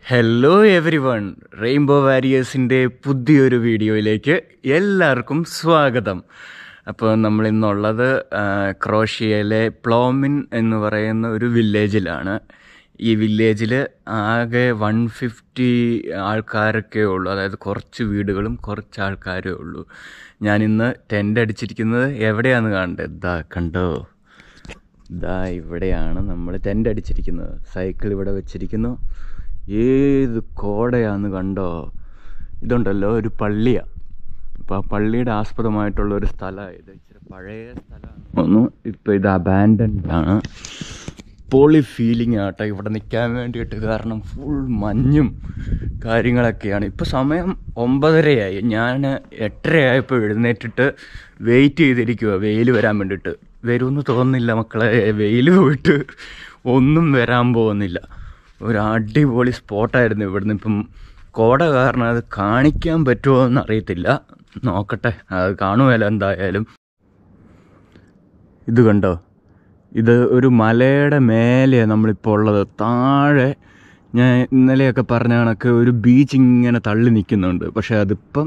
Hello everyone rainbow വാരിയേഴ്സിൻ്റെ പുതിയൊരു വീഡിയോയിലേക്ക് എല്ലാവർക്കും സ്വാഗതം അപ്പോൾ നമ്മൾ ഇന്നുള്ളത് ആ, ക്രോഷ്യയിലെ പ്ലോമിൻ എന്ന് പറയുന്ന ഒരു വില്ലേജിലാണ് ഈ വില്ലേജിൽ ആകെ വൺ ഫിഫ്റ്റി ആൾക്കാരൊക്കെ ഉള്ളൂ അതായത് കുറച്ച് വീടുകളും കുറച്ച് ആൾക്കാരേ ഉള്ളൂ ഞാനിന്ന് ടെൻ്റ് അടിച്ചിരിക്കുന്നത് എവിടെയാണെന്ന് കാണണ്ടേ ഇതാ കണ്ടോ ഇതാ ഇവിടെയാണ് നമ്മൾ ടെൻ്റ് അടിച്ചിരിക്കുന്നത് സൈക്കിൾ ഇവിടെ വെച്ചിരിക്കുന്നു ഏത് കോടയാന്ന് കണ്ടോ ഇതുണ്ടല്ലോ ഒരു പള്ളിയാണ് അപ്പോൾ ആ പള്ളിയുടെ ആസ്പദമായിട്ടുള്ള ഒരു സ്ഥലമാണ് ഇത് ഇച്ചിരി പഴയ സ്ഥലമാണ് തോന്നുന്നു ഇപ്പോൾ ഇത് അബാൻഡൻഡ് ആണ് പൊളി ഫീലിംഗ് ആട്ടോ ഇവിടെ നിൽക്കാൻ വേണ്ടിയിട്ട് കാരണം ഫുൾ മഞ്ഞും കാര്യങ്ങളൊക്കെയാണ് ഇപ്പോൾ സമയം ഒമ്പതരയായി ഞാൻ എട്ടരയായപ്പോൾ എഴുന്നേറ്റിട്ട് വെയിറ്റ് ചെയ്തിരിക്കുക വെയിൽ വരാൻ വേണ്ടിയിട്ട് വരുമെന്ന് തോന്നുന്നില്ല മക്കളെ വെയിൽ പോയിട്ട് ഒന്നും വരാൻ പോകുന്നില്ല ഒരു അടിപൊളി സ്പോട്ടായിരുന്നു ഇവിടുന്ന് ഇപ്പം കോട കാരണം അത് കാണിക്കാൻ പറ്റുമോ എന്ന് അറിയത്തില്ല നോക്കട്ടെ അത് കാണുമല്ലോ എന്തായാലും ഇത് കണ്ടോ ഇത് ഒരു മലയുടെ മേലെയാണ് നമ്മളിപ്പോൾ ഉള്ളത് താഴെ ഞാൻ ഇന്നലെയൊക്കെ പറഞ്ഞ കണക്ക് ഒരു ബീച്ച് ഇങ്ങനെ തള്ളി നിൽക്കുന്നുണ്ട് പക്ഷെ അതിപ്പം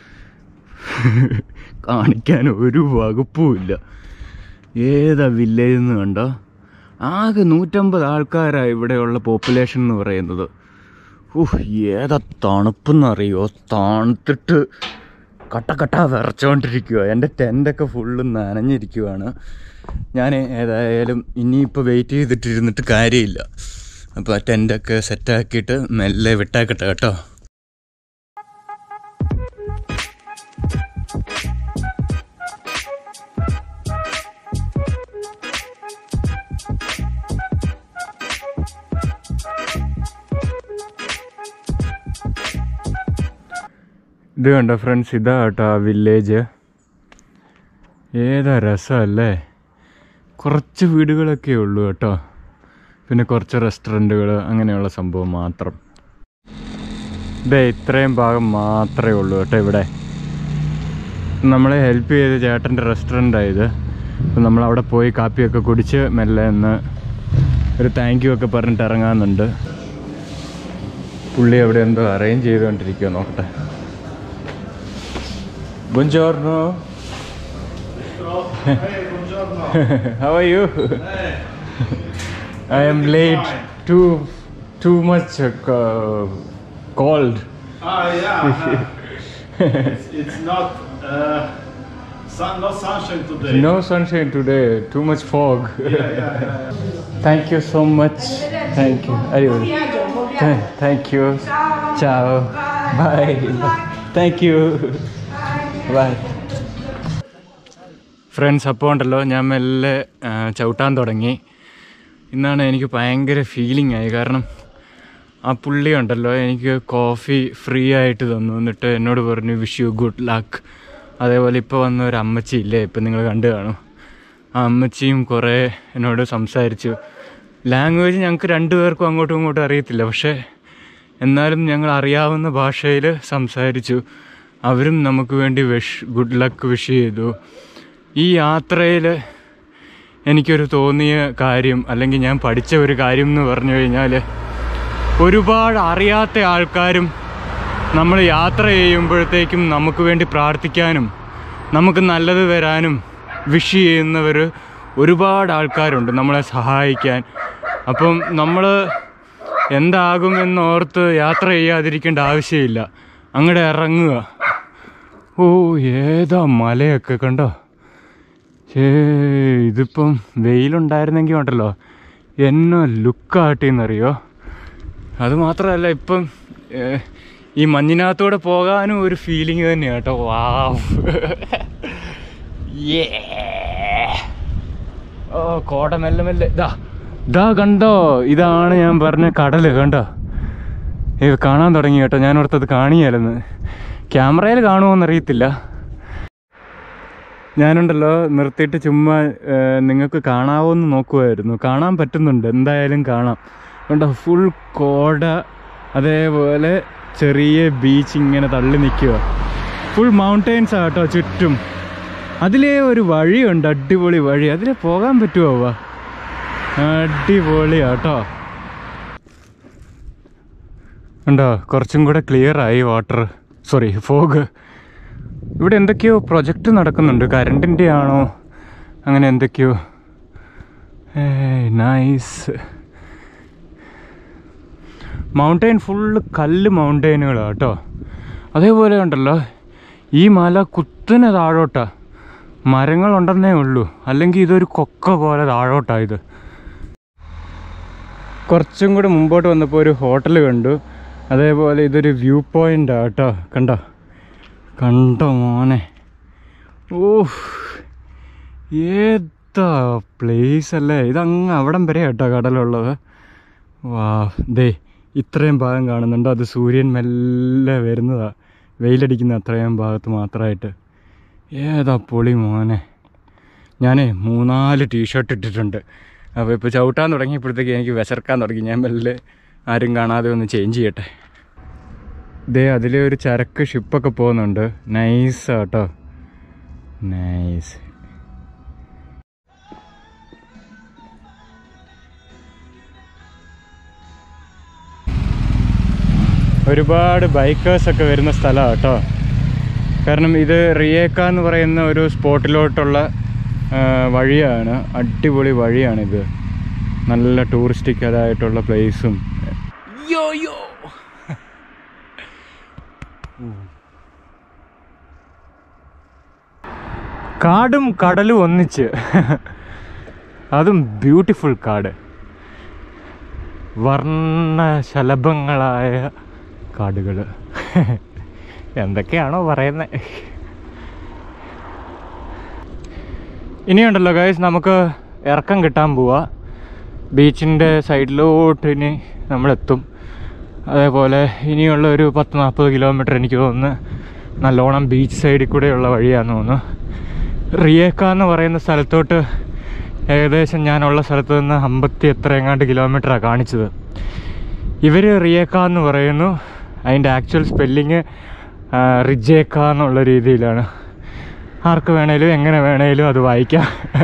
കാണിക്കാൻ ഒരു വകുപ്പുമില്ല ഏതാ വില്ലേജ് എന്ന് കണ്ടോ ആകെ നൂറ്റമ്പത് ആൾക്കാരാണ് ഇവിടെയുള്ള പോപ്പുലേഷൻ എന്ന് പറയുന്നത് ഉഹ് ഏതാ തണുപ്പെന്നറിയോ തണുത്തിട്ട് കട്ട കട്ട വിറച്ചോണ്ടിരിക്കുക എൻ്റെ ടെൻ്റൊക്കെ ഫുള്ള് നനഞ്ഞിരിക്കുവാണ് ഞാൻ ഏതായാലും ഇനിയിപ്പോൾ വെയിറ്റ് ചെയ്തിട്ടിരുന്നിട്ട് കാര്യമില്ല അപ്പോൾ ആ ടെൻ്റൊക്കെ സെറ്റാക്കിയിട്ട് മെല്ലെ വിട്ടാക്കട്ടെ കേട്ടോ ഇത് കണ്ടോ ഫ്രണ്ട്സ് ഇതാ കേട്ടോ ആ വില്ലേജ് ഏതാ രസമല്ലേ കുറച്ച് വീടുകളൊക്കെ ഉള്ളൂ കേട്ടോ പിന്നെ കുറച്ച് റെസ്റ്റോറൻറ്റുകൾ അങ്ങനെയുള്ള സംഭവം മാത്രം ഇതേ ഇത്രയും ഭാഗം മാത്രമേ ഉള്ളൂ കേട്ടോ ഇവിടെ നമ്മളെ ഹെൽപ്പ് ചെയ്ത ചേട്ടൻ്റെ റെസ്റ്റോറൻ്റ് ഇത് അപ്പം നമ്മളവിടെ പോയി കാപ്പിയൊക്കെ കുടിച്ച് മെല്ലെ ഒന്ന് ഒരു താങ്ക് യു ഒക്കെ പറഞ്ഞിട്ട് ഇറങ്ങാമെന്നുണ്ട് പുള്ളി അവിടെ എന്തോ അറേഞ്ച് ചെയ്തുകൊണ്ടിരിക്കുമോ നോക്കട്ടെ Buongiorno. How are you? I am late. Too too much uh, cold. Ah, yeah. it's, it's not uh, sun, no sunshine today. No sunshine today. Too much fog. Yeah, yeah, yeah. Thank you so much. Thank you. Arrivederci. Th- Thank you. Ciao. Bye. Thank you. Bye friends അപ്പോൾ ഉണ്ടല്ലോ ഞാൻ മെല്ലെ ആ, ചവിട്ടാൻ തുടങ്ങി ഇന്നാണ് എനിക്ക് ഭയങ്കര ഫീലിംഗ് ആയി കാരണം ആ പുള്ളി ഉണ്ടല്ലോ എനിക്ക് കോഫി ഫ്രീ ആയിട്ട് തന്നു എന്നിട്ട് എന്നോട് പറഞ്ഞു വിഷ് യു ഗുഡ് ലക്ക് അതേപോലെ ഇപ്പോൾ വന്ന ഒരു അമ്മച്ചി ഇല്ലേ ഇപ്പം നിങ്ങൾ കണ്ടു കാണും ആ അമ്മച്ചിയും കുറേ എന്നോട് സംസാരിച്ചു ലാംഗ്വേജ് ഞങ്ങൾക്ക് രണ്ടുപേർക്കും അങ്ങോട്ടും ഇങ്ങോട്ടും അറിയത്തില്ല പക്ഷേ എന്നാലും ഞങ്ങൾ അറിയാവുന്ന ഭാഷയിൽ സംസാരിച്ചു അവരും നമുക്ക് വേണ്ടി വിഷ് ഗുഡ് ലക്ക് വിഷ് ചെയ്തു ഈ യാത്രയിൽ എനിക്കൊരു തോന്നിയ കാര്യം അല്ലെങ്കിൽ ഞാൻ പഠിച്ച ഒരു കാര്യം എന്ന് പറഞ്ഞു കഴിഞ്ഞാൽ ഒരുപാട് അറിയാത്ത ആൾക്കാരും നമ്മൾ യാത്ര ചെയ്യുമ്പോഴത്തേക്കും നമുക്ക് വേണ്ടി പ്രാർത്ഥിക്കാനും നമുക്ക് നല്ലത് വരാനും വിഷ് ചെയ്യുന്നവർ ഒരുപാട് ആൾക്കാരുണ്ട് നമ്മളെ സഹായിക്കാൻ അപ്പം നമ്മൾ എന്താകുമെന്നോർത്ത് യാത്ര ചെയ്യാതിരിക്കേണ്ട ആവശ്യമില്ല അങ്ങോട്ട് ഇറങ്ങുക ഓ ഏതാ മലയൊക്കെ കണ്ടോ ഛേ ഇതിപ്പം വെയിലുണ്ടായിരുന്നെങ്കിൽ ഉണ്ടല്ലോ എന്നെ ലുക്കാട്ടിന്നറിയോ അത് മാത്രമല്ല ഇപ്പം ഏഹ്, ഈ മഞ്ഞിനകത്തൂടെ പോകാനും ഒരു ഫീലിംഗ് തന്നെയാണ് കേട്ടോ വാവ് Yeah. ഓ കോട മെല്ലെ മെല്ലെ ഇതാ ഇതാ കണ്ടോ ഇതാണ് ഞാൻ പറഞ്ഞ കടല് കണ്ടോ ഇത് കാണാൻ തുടങ്ങി കേട്ടോ ഞാൻ ഓർത്തത് കാണിയാലെന്ന് ക്യാമറയിൽ കാണുമോയെന്നറിയത്തില്ല ഞാനുണ്ടല്ലോ നിർത്തിയിട്ട് ചുമ്മാ ഏഹ്, നിങ്ങൾക്ക് കാണാവോന്ന് നോക്കുമായിരുന്നു കാണാൻ പറ്റുന്നുണ്ട് എന്തായാലും കാണാം കണ്ടോ ഫുൾ കോട അതേപോലെ ചെറിയ ബീച്ച് ഇങ്ങനെ തള്ളി നിൽക്കുക ഫുൾ മൗണ്ടെയിൻസ് ആട്ടോ ചുറ്റും അതിലേ ഒരു വഴിയുണ്ട് അടിപൊളി വഴി അതിലെ പോകാൻ പറ്റുമോ വാ അടിപൊളിയാട്ടോ ഉണ്ടോ കുറച്ചും കൂടെ ക്ലിയർ ആയി വാട്ടർ സോറി ഫോഗ് ഇവിടെ എന്തൊക്കെയോ പ്രൊജക്റ്റ് നടക്കുന്നുണ്ട് കറണ്ടിൻ്റെ ആണോ അങ്ങനെ എന്തൊക്കെയോ നൈസ് മൗണ്ടെയിൻ ഫുള്ള് കല്ല് മൗണ്ടെയിനുകളാണ് കേട്ടോ അതേപോലെ ഉണ്ടല്ലോ ഈ മല കുത്തനെ താഴോട്ടാ മരങ്ങളുണ്ടെന്നേ ഉള്ളൂ അല്ലെങ്കിൽ ഇതൊരു കൊക്ക പോലെ താഴോട്ടാ ഇത് കുറച്ചും കൂടെ മുമ്പോട്ട് വന്നപ്പോൾ ഒരു ഹോട്ടൽ കണ്ടു അതേപോലെ ഇതൊരു വ്യൂ പോയിൻ്റ് കേട്ടോ കണ്ടോ കണ്ടോ മോനെ ഓ ഏതാ പ്ലേസ് അല്ലേ ഇതങ്ങ് അവിടം വരെ കേട്ടോ കടലുള്ളത് വാ ദേ ഇത്രയും ഭാഗം കാണുന്നുണ്ടോ അത് സൂര്യൻ മെല്ലെ വരുന്നതാ വെയിലടിക്കുന്ന അത്രയും ഭാഗത്ത് മാത്രമായിട്ട് ഏതാ പൊളി മോനെ ഞാനേ മൂന്നാല് ടീഷർട്ട് ഇട്ടിട്ടുണ്ട് അപ്പോൾ ഇപ്പോൾ ചവിട്ടാൻ തുടങ്ങിയപ്പോഴത്തേക്ക് എനിക്ക് വിശർക്കാൻ തുടങ്ങി ഞാൻ മെല്ലെ ആരും കാണാതെ ഒന്ന് ചേഞ്ച് ചെയ്യട്ടെ ദേ അതിലെ ഒരു ചരക്ക് ഷിപ്പൊക്കെ പോകുന്നുണ്ട് നൈസ് കേട്ടോ നൈസ് ഒരുപാട് ബൈക്കേഴ്സൊക്കെ വരുന്ന സ്ഥലമാണ് കേട്ടോ കാരണം ഇത് റിയേക്ക എന്ന് പറയുന്ന ഒരു സ്പോട്ടിലോട്ടുള്ള ആ, വഴിയാണ് അടിപൊളി വഴിയാണിത് നല്ല ടൂറിസ്റ്റിക് അതായിട്ടുള്ള പ്ലേസും യോ യോ കാടും കടലും ഒന്നിച്ച് അതും ബ്യൂട്ടിഫുൾ കാട് വർണ്ണശലഭങ്ങളായ കാടുകൾ എന്തൊക്കെയാണോ പറയുന്നത് ഇനിയുണ്ടല്ലോ ഗൈസ് നമുക്ക് ഇറക്കം കിട്ടാൻ പോവാ ബീച്ചിൻ്റെ സൈഡിലോട്ട് ഇനി നമ്മളെത്തും അതേപോലെ ഇനിയുള്ള ഒരു പത്ത് നാൽപ്പത് കിലോമീറ്റർ എനിക്ക് തോന്നുന്നു നല്ലോണം ബീച്ച് സൈഡിൽ കൂടെയുള്ള വഴിയാണെന്ന് തോന്നുന്നു റിയേക്ക എന്ന് പറയുന്ന സ്ഥലത്തോട്ട് ഏകദേശം ഞാനുള്ള സ്ഥലത്ത് നിന്ന് അമ്പത്തി എത്ര എങ്ങാണ്ട് കിലോമീറ്ററാണ് കാണിച്ചത് ഇവർ റിയേക്ക എന്ന് പറയുന്നു അതിൻ്റെ ആക്ച്വൽ സ്പെല്ലിങ് റിജേക്ക എന്നുള്ള രീതിയിലാണ് ആർക്ക് വേണേലും എങ്ങനെ വേണേലും അത് വായിക്കാം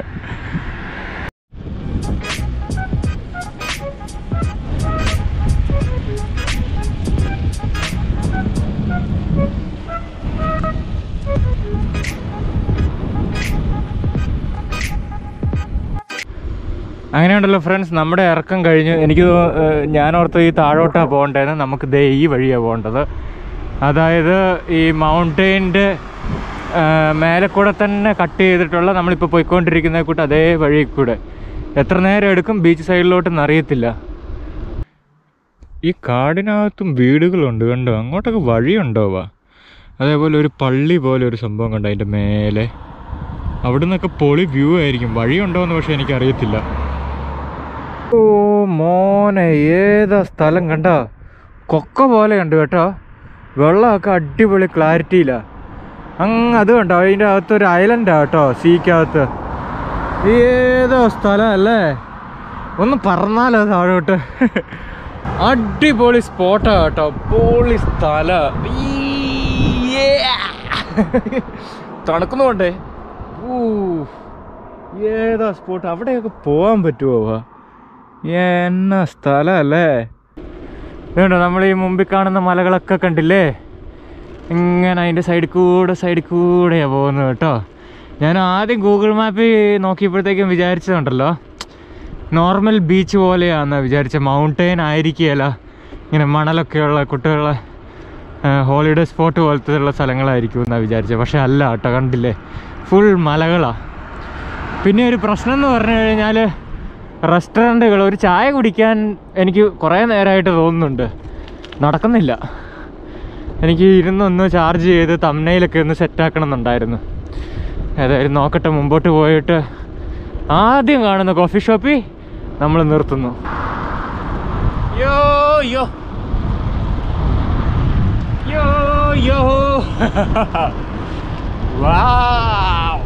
അങ്ങനെയുണ്ടല്ലോ ഫ്രണ്ട്സ് നമ്മുടെ ഇറക്കം കഴിഞ്ഞ് എനിക്ക് തോ- ഏഹ് ഞാൻ ഓർത്ത് ഈ താഴോട്ടാണ് പോകേണ്ടതെന്ന് നമുക്ക് ദേ ഈ വഴിയാണ് പോകേണ്ടത് അതായത് ഈ മൗണ്ടെയിൻ്റെ മേലെ കൂടെ തന്നെ കട്ട് ചെയ്തിട്ടുള്ള നമ്മളിപ്പോൾ പോയിക്കൊണ്ടിരിക്കുന്ന കൂട്ട് അതേ വഴി കൂടെ എത്ര നേരം എടുക്കും ബീച്ച് സൈഡിലോട്ടെന്ന് അറിയത്തില്ല ഈ കാടിനകത്തും വീടുകളുണ്ട് കണ്ടോ അങ്ങോട്ടൊക്കെ വഴിയുണ്ടോ വാ അതേപോലെ ഒരു പള്ളി പോലെ ഒരു സംഭവം കണ്ടോ അതിൻ്റെ മേലെ അവിടെ നിന്നൊക്കെ പൊളി വ്യൂ ആയിരിക്കും വഴിയുണ്ടോ എന്ന് പക്ഷെ എനിക്കറിയത്തില്ല ഓ മോനെ ഏതാ സ്ഥലം കണ്ട കൊക്ക പോലെ ഉണ്ട് കേട്ടോ വെള്ളമൊക്കെ അടിപൊളി ക്ലാരിറ്റിയില്ല അങ്ങ് അത് കണ്ടോ അതിൻ്റെ അകത്ത് ഒരു ഐലൻഡാ കേട്ടോ സീക്കകത്ത് ഏതോ സ്ഥലം അല്ലേ ഒന്ന് പറഞ്ഞാലോ താഴോട്ട് അടിപൊളി സ്പോട്ടാ കേട്ടോ പൊളി സ്ഥല തണുക്കുന്നുണ്ടേ ഊ ഏതാ സ്പോട്ട് അവിടെയൊക്കെ പോകാൻ പറ്റുമോ വാ? എന്നാ സ്ഥലമല്ലേ വേണ്ട നമ്മൾ ഈ മുമ്പിൽ കാണുന്ന മലകളൊക്കെ കണ്ടില്ലേ ഇങ്ങനെ അതിൻ്റെ സൈഡിൽ കൂടെ സൈഡിൽ കൂടെയാണ് പോകുന്നത് കേട്ടോ ഞാൻ ആദ്യം ഗൂഗിൾ മാപ്പിൽ നോക്കിയപ്പോഴത്തേക്കും വിചാരിച്ചതുണ്ടല്ലോ നോർമൽ ബീച്ച് പോലെയാണെന്ന് വിചാരിച്ച മൗണ്ടെയിൻ ആയിരിക്കുകയല്ല ഇങ്ങനെ മണലൊക്കെയുള്ള കുട്ടികളുടെ ഹോളിഡേ സ്പോട്ട് പോലത്തെ ഉള്ള സ്ഥലങ്ങളായിരിക്കും എന്നാണ് വിചാരിച്ചത് പക്ഷെ അല്ല കേട്ടോ കണ്ടില്ലേ ഫുൾ മലകളാണ് പിന്നെ ഒരു പ്രശ്നം എന്ന് പറഞ്ഞു കഴിഞ്ഞാൽ റെസ്റ്റോറൻറ്റുകൾ ഒരു ചായ കുടിക്കാൻ എനിക്ക് കുറേ നേരമായിട്ട് തോന്നുന്നുണ്ട് നടക്കുന്നില്ല എനിക്ക് ഇരുന്നൊന്ന് ചാർജ് ചെയ്ത് തമ്മനയിലൊക്കെ ഒന്ന് സെറ്റാക്കണം എന്നുണ്ടായിരുന്നു ഏതായാലും നോക്കട്ടെ മുമ്പോട്ട് പോയിട്ട് ആദ്യം കാണുന്ന കോഫി ഷോപ്പിൽ നമ്മൾ നിർത്തുന്നു യോ യോ യോ യോ വാവ്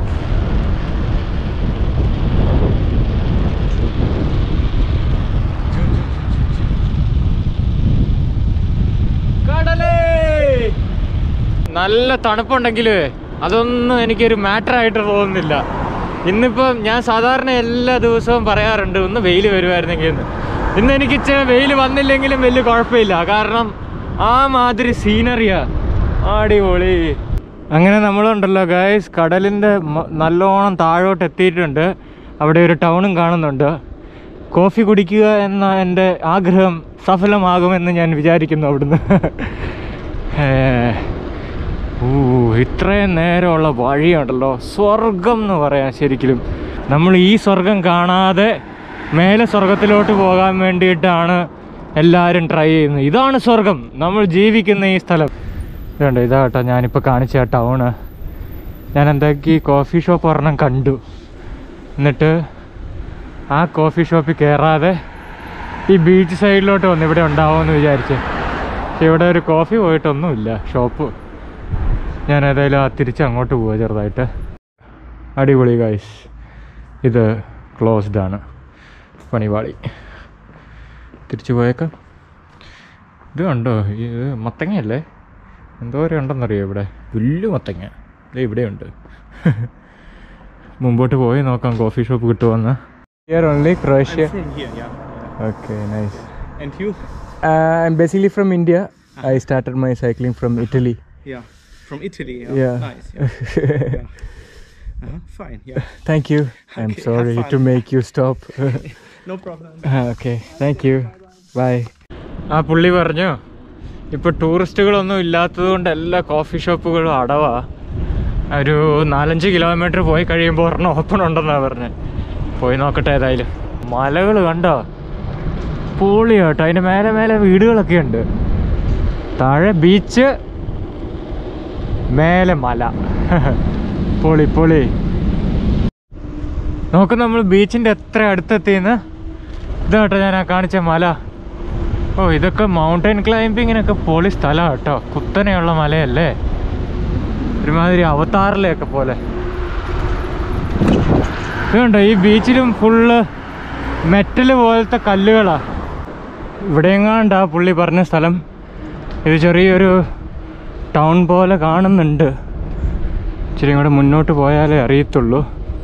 കടലേ നല്ല തണുപ്പുണ്ടെങ്കിൽ അതൊന്നും എനിക്കൊരു മാറ്റർ ആയിട്ട് തോന്നുന്നില്ല ഇന്നിപ്പം ഞാൻ സാധാരണ എല്ലാ ദിവസവും പറയാറുണ്ട് ഒന്ന് വെയിൽ വരുമായിരുന്നെങ്കിൽ എന്ന് ഇന്ന് എനിക്ക് ഇച്ചിരി വെയിൽ വന്നില്ലെങ്കിലും വലിയ കുഴപ്പമില്ല കാരണം ആ മാതിരി സീനറിയാ അടിപൊളി അങ്ങനെ നമ്മളുണ്ടല്ലോ ഗായ്സ് കടലിൻ്റെ മ- നല്ലോണം താഴോട്ട് എത്തിയിട്ടുണ്ട് അവിടെ ഒരു ടൗണും കാണുന്നുണ്ട് കോഫി കുടിക്കുക എന്ന എൻ്റെ ആഗ്രഹം സഫലമാകുമെന്ന് ഞാൻ വിചാരിക്കുന്നു അവിടുന്ന് ഏ, ഊ ഇത്രയും നേരമുള്ള വഴിയുണ്ടല്ലോ സ്വർഗം എന്ന് പറയാം ശരിക്കും നമ്മൾ ഈ സ്വർഗം കാണാതെ മേലെ സ്വർഗത്തിലോട്ട് പോകാൻ വേണ്ടിയിട്ടാണ് എല്ലാവരും ട്രൈ ചെയ്യുന്നത് ഇതാണ് സ്വർഗം നമ്മൾ ജീവിക്കുന്ന ഈ സ്ഥലം ഇതുണ്ട് ഇതാ കേട്ടോ ഞാനിപ്പോൾ കാണിച്ച ആ ടൗണ് ഞാൻ എന്താക്കി കോഫി ഷോപ്പ് ഒരെണ്ണം കണ്ടു എന്നിട്ട് ആ കോഫി ഷോപ്പിൽ കയറാതെ ഈ ബീച്ച് സൈഡിലോട്ട് വന്ന് ഇവിടെ ഉണ്ടാവുമെന്ന് വിചാരിച്ച് പക്ഷെ ഇവിടെ ഒരു കോഫി പോയിട്ടൊന്നുമില്ല ഷോപ്പ് ഞാൻ ഏതായാലും ആ തിരിച്ച് അങ്ങോട്ട് പോവുക ചെറുതായിട്ട് അടിപൊളി ഗൈസ് ഇത് ക്ലോസ്ഡ് ആണ് പണിപാളി തിരിച്ചു പോയേക്കാം ഇത് കണ്ടോ ഇത് മത്തങ്ങയല്ലേ എന്തോരം ഉണ്ടെന്നറിയോ ഇവിടെ വലിയ മത്തങ്ങ ഇത് ഇവിടെയുണ്ട് മുമ്പോട്ട് പോയി നോക്കാം കോഫി ഷോപ്പ് കിട്ടുമെന്ന് here only Croatia From here, yeah. Okay nice And you? I am basically from India I started my cycling from Italy Yeah. From Italy. Yeah. Yeah. Nice. Yeah. uh-huh. Fine. Yeah. Thank you I am Okay, sorry have to fun. Make you stop No problem. Okay thank you bye ആ പുള്ളി പറഞ്ഞു ഇപ്പോൾ ടൂറിസ്റ്റുകളൊന്നും ഇല്ലാത്തത് കൊണ്ട് എല്ലാ coffee ഷോപ്പുകളും അടവാ ഒരു നാലഞ്ച് kilometre പോയി കഴിയുമ്പോൾ ഒരെണ്ണം ഓപ്പൺ ഉണ്ടെന്നാണ് പറഞ്ഞത് പോയി നോക്കട്ടെ ഏതായാലും മലകൾ കണ്ടോ പൊളിയാട്ടോ അതിൻ്റെ മേലെ മേലെ വീടുകളൊക്കെ ഉണ്ട് താഴെ ബീച്ച് മേലെ മല പൊളി പൊളി നോക്ക് നമ്മൾ ബീച്ചിൻ്റെ എത്ര അടുത്തെത്തിയെന്ന് ഇതാട്ടോ ഞാൻ ആ കാണിച്ച മല ഓ ഇതൊക്കെ മൗണ്ടൻ ക്ലൈംബിങ്ങിനൊക്കെ പൊളി സ്ഥലമാണ് കേട്ടോ കുത്തനെയുള്ള മലയല്ലേ ഒരുമാതിരി അവതാറിലെയൊക്കെ പോലെ ഇതുണ്ടോ ഈ ബീച്ചിലും ഫുള്ള് മെറ്റൽ പോലത്തെ കല്ലുകളാ ഇവിടെയെങ്ങാണ്ടാ പുള്ളി പറഞ്ഞ സ്ഥലം ഇത് ചെറിയൊരു ടൗൺ പോലെ കാണുന്നുണ്ട് ഇച്ചിരി കൂടെ മുന്നോട്ട് പോയാലേ അറിയത്തുള്ളൂ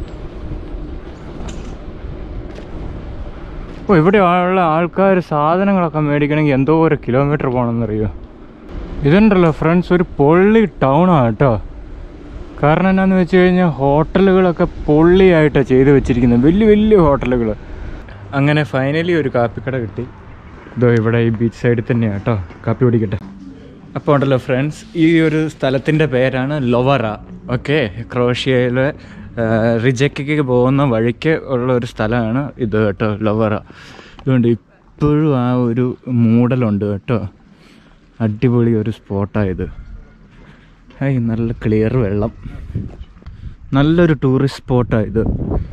ഓ ഇവിടെ ഉള്ള ആൾക്കാർ സാധനങ്ങളൊക്കെ മേടിക്കണമെങ്കിൽ എന്തോ ഒരു കിലോമീറ്റർ പോകണമെന്നറിയോ ഇതുണ്ടല്ലോ ഫ്രണ്ട്സ് ഒരു പൊള്ളി ടൗണാണ് കേട്ടോ കാരണം എന്നാന്ന് വെച്ച് കഴിഞ്ഞാൽ ഹോട്ടലുകളൊക്കെ പൊള്ളിയായിട്ടാണ് ചെയ്ത് വെച്ചിരിക്കുന്നത് വലിയ വലിയ ഹോട്ടലുകൾ അങ്ങനെ ഫൈനലി ഒരു കാപ്പിക്കട കിട്ടി ഇതോ ഇവിടെ ഈ ബീച്ച് സൈഡിൽ തന്നെയാണ് കേട്ടോ കാപ്പി കുടിക്കട്ടെ അപ്പോൾ ഉണ്ടല്ലോ ഫ്രണ്ട്സ് ഈ ഒരു സ്ഥലത്തിൻ്റെ പേരാണ് ലൊവറ ഓക്കെ ക്രോഷ്യയിലെ റിജയ്ക്ക് പോകുന്ന വഴിക്ക് ഉള്ള ഒരു സ്ഥലമാണ് ഇത് കേട്ടോ ലൊവറ ഇതുകൊണ്ട് ഇപ്പോഴും ആ ഒരു മൂടലുണ്ട് കേട്ടോ അടിപൊളി ഒരു സ്പോട്ടായത് ഹൈ നല്ല ക്ലിയർ വെള്ളം നല്ലൊരു ടൂറിസ്റ്റ് സ്പോട്ടാണ് ഇത്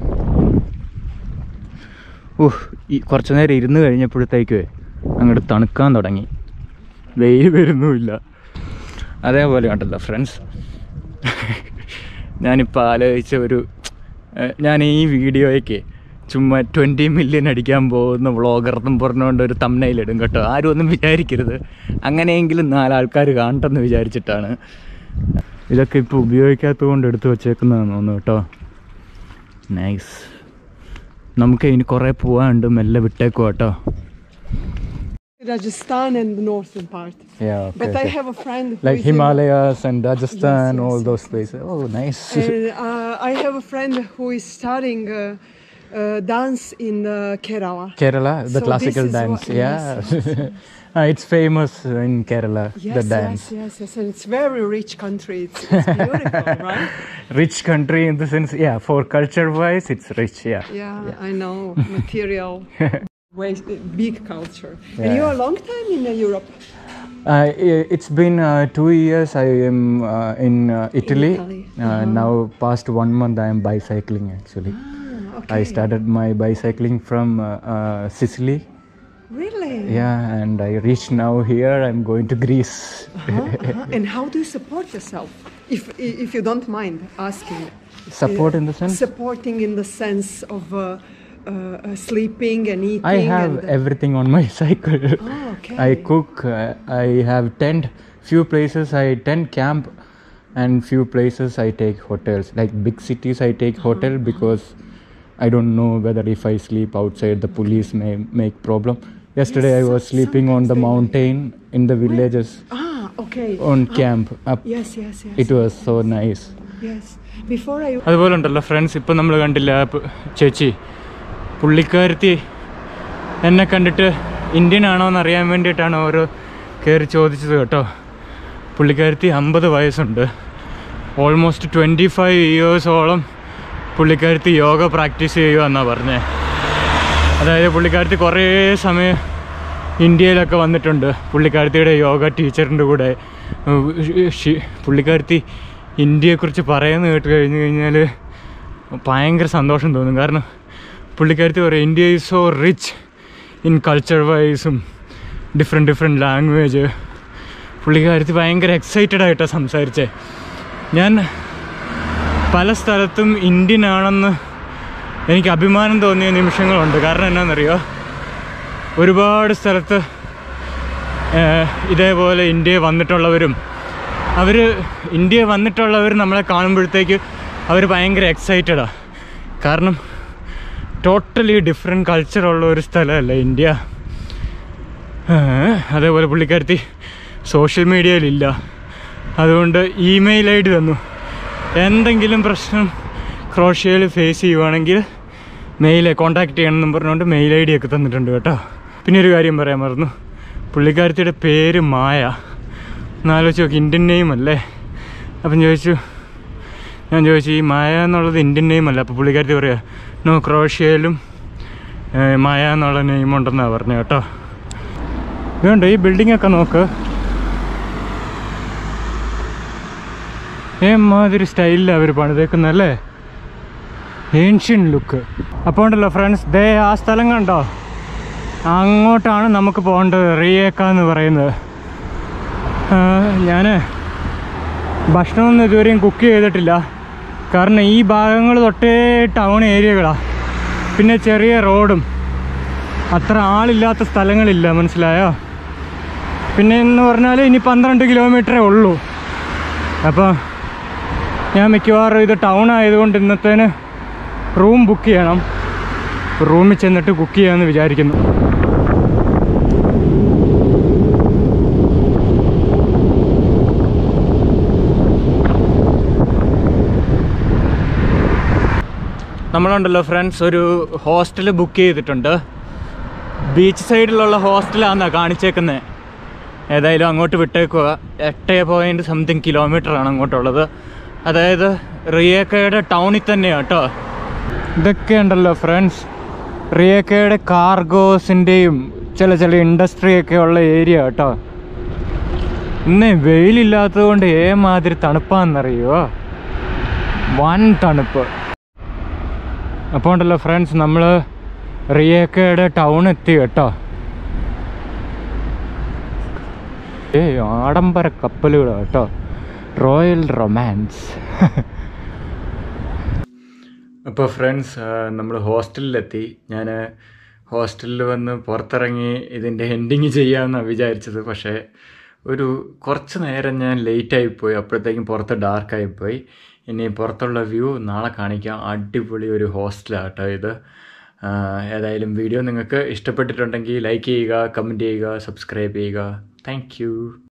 ഊഹ് ഈ കുറച്ച് നേരം ഇരുന്ന് കഴിഞ്ഞപ്പോഴത്തേക്കുവേ അങ്ങോട്ട് തണുക്കാൻ തുടങ്ങി വെയിൽ വരുന്നുമില്ല അതേപോലെ ഉണ്ടല്ലോ ഫ്രണ്ട്സ് ഞാനിപ്പോൾ ആലോചിച്ച ഒരു ഏഹ്, ഞാൻ ഈ വീഡിയോയ്ക്ക് ചുമ്മാ ട്വൻറ്റി മില്യൺ അടിക്കാൻ പോകുന്ന വ്ളോഗർ എന്നും പറഞ്ഞുകൊണ്ട് ഒരു തമ്മനയിലിടും കേട്ടോ ആരും ഒന്നും വിചാരിക്കരുത് അങ്ങനെയെങ്കിലും നാലാൾക്കാർ കാണട്ടെന്ന് വിചാരിച്ചിട്ടാണ് ഇതൊക്കെ ഇപ്പോൾ ഉപയോഗിക്കാത്തത് കൊണ്ട് എടുത്ത് വച്ചേക്കുന്നതാണെന്ന് തോന്നുന്നു കേട്ടോ നൈസ് നമുക്ക് ഇനി കുറേ പോകാനുണ്ട് മെല്ലെ വിട്ടേക്കും കേട്ടോ Rajasthan and the northern part. But I have a friend who like is in- Himalayas and Rajasthan, yes, all yes. those places. Oh, nice. and, uh, I have a friend who is studying uh, uh, dance in uh, Kerala. Kerala, the So classical this is dance. what- yeah, Uh, it's famous in Kerala. Yes, the dance. yes, yes, yes, and it's very rich country. It's, it's beautiful, right? Rich country in the sense, yeah. For culture-wise, it's rich. Yeah. Yeah, I know. Material, waste, big culture. And Yeah. you're a long time in uh, Europe. Uh, i- it's been uh, two years. I am uh, in uh, Italy. Italy, Uh, now, past one month, I am bicycling. Actually, Ah, I okay. started my bicycling from uh, uh, Sicily. Really? Yeah, and I reached now here. I'm going to Greece. Uh-huh, uh-huh. And how do you support yourself? If if you don't mind asking. Support in the sense. Supporting in the sense of uh, uh, uh, sleeping and eating. I have and, everything on my cycle. Oh, okay. I cook. Uh, I have tent. Few places I tent camp, and few places I take hotels. Like big cities, I take hotel because I don't know whether if I sleep outside, the police may make problem. Yesterday I was sleeping on the mountain in the villages Ah, okay. on camp. Up. Yes, yes, yes. It was so nice. Yes. Before I അതുപോലെ ഉണ്ടല്ലോ friends ഇപ്പം നമ്മൾ കണ്ടില്ല ആ പ്- ചേച്ചി പുള്ളിക്കാരത്തി എന്നെ കണ്ടിട്ട് ഇന്ത്യൻ ആണോ എന്ന് അറിയാൻ വേണ്ടിയിട്ടാണ് ഓരോ കയറി ചോദിച്ചത് കേട്ടോ പുള്ളിക്കാരത്തി അമ്പത് വയസ്സുണ്ട് ഓൾമോസ്റ്റ് ട്വൻറ്റി ഫൈവ് ഇയേഴ്സോളം പുള്ളിക്കാരത്തി യോഗ പ്രാക്ടീസ് ചെയ്യുക എന്നാണ് പറഞ്ഞത് അതായത് പുള്ളിക്കാരത്തി കുറേ സമയം ഇന്ത്യയിലൊക്കെ വന്നിട്ടുണ്ട് പുള്ളിക്കാരത്തിയുടെ യോഗ ടീച്ചറിൻ്റെ കൂടെ ഉം, ഷി- പുള്ളിക്കാരത്തി ഇന്ത്യയെക്കുറിച്ച് പറയുന്നത് കേട്ട് കഴിഞ്ഞ് കഴിഞ്ഞാൽ ഭയങ്കര സന്തോഷം തോന്നും കാരണം പുള്ളിക്കാരത്തി പറയും India is so rich in culture വൈസും ഡിഫറെൻറ്റ് ഡിഫറെൻറ്റ് ലാംഗ്വേജ് പുള്ളിക്കാരത്തി ഭയങ്കര എക്സൈറ്റഡ് ആയിട്ടാണ് സംസാരിച്ചത് ഞാൻ പല സ്ഥലത്തും ഇന്ത്യൻ ആണെന്ന് എനിക്ക് അഭിമാനം തോന്നിയ നിമിഷങ്ങളുണ്ട് കാരണം എന്നാണെന്നറിയോ ഒരുപാട് സ്ഥലത്ത് ഏഹ്, ഇതേപോലെ ഇന്ത്യയിൽ വന്നിട്ടുള്ളവരും അവർ ഇന്ത്യയിൽ വന്നിട്ടുള്ളവർ നമ്മളെ കാണുമ്പോഴത്തേക്ക് അവർ ഭയങ്കര എക്സൈറ്റഡാണ് കാരണം ടോട്ടലി ഡിഫറെൻറ്റ് കൾച്ചറുള്ള ഒരു സ്ഥലമല്ല ഇന്ത്യ ഏഹ്, അതേപോലെ പുള്ളിക്കാരത്തി സോഷ്യൽ മീഡിയയിലില്ല അതുകൊണ്ട് ഇമെയിൽ ഐ ഡി തന്നു എന്തെങ്കിലും പ്രശ്നം ക്രോഷ്യയിൽ ഫേസ് ചെയ്യുവാണെങ്കിൽ മെയിൽ കോൺടാക്ട് ചെയ്യണമെന്നും പറഞ്ഞുകൊണ്ട് മെയിൽ ഐ ഡി ഒക്കെ തന്നിട്ടുണ്ട് കേട്ടോ പിന്നെ ഒരു കാര്യം പറയാൻ മറന്നു പുള്ളിക്കാരത്തിയുടെ പേര് മായ എന്നാലോചിച്ച് നോക്കി ഇന്ത്യൻ നെയിം അല്ലേ അപ്പം ചോദിച്ചു ഞാൻ ചോദിച്ചു ഈ മായ എന്നുള്ളത് ഇന്ത്യൻ നെയിം അല്ല അപ്പോൾ പുള്ളിക്കാരത്തി പറയാ നോ ക്രോഷ്യയിലും ഏഹ്, മായ എന്നുള്ള നെയിം ഉണ്ടെന്നാണ് പറഞ്ഞു കേട്ടോ ഇതുകൊണ്ട് ഈ ബിൽഡിംഗ് ഒക്കെ നോക്ക് ഏമാതിരി സ്റ്റൈലിലാണ് അവർ പണിതേക്കുന്നല്ലേ ഏൻഷ്യൻ ലുക്ക് അപ്പോൾ ഉണ്ടല്ലോ ഫ്രണ്ട്സ് ദേ ആ സ്ഥലം കണ്ടോ അങ്ങോട്ടാണ് നമുക്ക് പോകേണ്ടത് റിയേക്ക എന്ന് പറയുന്നത് ഞാൻ ഭക്ഷണമൊന്നും ഇതുവരെയും കുക്ക് ചെയ്തിട്ടില്ല കാരണം ഈ ഭാഗങ്ങൾ തൊട്ടേ ടൗൺ ഏരിയകളാണ് പിന്നെ ചെറിയ റോഡും അത്ര ആളില്ലാത്ത സ്ഥലങ്ങളില്ല മനസ്സിലായോ പിന്നെ എന്ന് പറഞ്ഞാൽ ഇനി പന്ത്രണ്ട് കിലോമീറ്ററേ ഉള്ളൂ അപ്പോൾ ഞാൻ മിക്കവാറും ഇത് ടൗൺ ആയതുകൊണ്ട് ഇന്നത്തേന് റൂം ബുക്ക് ചെയ്യണം റൂമിൽ ചെന്നിട്ട് കുക്ക് ചെയ്യാമെന്ന് വിചാരിക്കുന്നു നമ്മളുണ്ടല്ലോ ഫ്രണ്ട്സ് ഒരു ഹോസ്റ്റൽ ബുക്ക് ചെയ്തിട്ടുണ്ട് ബീച്ച് സൈഡിലുള്ള ഹോസ്റ്റലാണെന്നാണ് കാണിച്ചേക്കുന്നത് ഏതായാലും അങ്ങോട്ട് വിട്ടേക്കുക എട്ട് പോയിൻറ്റ് സംതിങ് കിലോമീറ്റർ ആണ് അങ്ങോട്ടുള്ളത് അതായത് റിയേക്കയുടെ ടൗണിൽ തന്നെയാണ് കേട്ടോ ഇതൊക്കെ ഉണ്ടല്ലോ ഫ്രണ്ട്സ് റിയേക്കയുടെ കാർഗോസിൻ്റെയും ചില ചില ഇൻഡസ്ട്രിയൊക്കെ ഉള്ള ഏരിയ കേട്ടോ ഇന്ന് വെയിലില്ലാത്തത് കൊണ്ട് ഏമാതിരി തണുപ്പാന്നറിയോ വൻ തണുപ്പ് അപ്പോൾ ഉണ്ടല്ലോ ഫ്രണ്ട്സ് നമ്മൾ റിയേക്കയുടെ ടൗൺ എത്തി കേട്ടോ ഏ ആഡംബര കപ്പലുകൾ കേട്ടോ റോയൽ റൊമാൻസ് അപ്പോൾ ഫ്രണ്ട്സ് നമ്മൾ ഹോസ്റ്റലിലെത്തി ഞാൻ ഹോസ്റ്റലിൽ വന്ന് പുറത്തിറങ്ങി ഇതിൻ്റെ എൻഡിങ് ചെയ്യാമെന്നാണ് വിചാരിച്ചത് പക്ഷേ ഒരു കുറച്ച് നേരം ഞാൻ ലേറ്റായിപ്പോയി അപ്പോഴത്തേക്കും പുറത്ത് ഡാർക്കായിപ്പോയി ഇനി പുറത്തുള്ള വ്യൂ നാളെ കാണിക്കാം അടിപൊളി ഒരു ഹോസ്റ്റലാണ് കേട്ടോ ഇത് ആ, ഏതായാലും വീഡിയോ നിങ്ങൾക്ക് ഇഷ്ടപ്പെട്ടിട്ടുണ്ടെങ്കിൽ ലൈക്ക് ചെയ്യുക കമൻറ്റ് ചെയ്യുക സബ്സ്ക്രൈബ് ചെയ്യുക താങ്ക്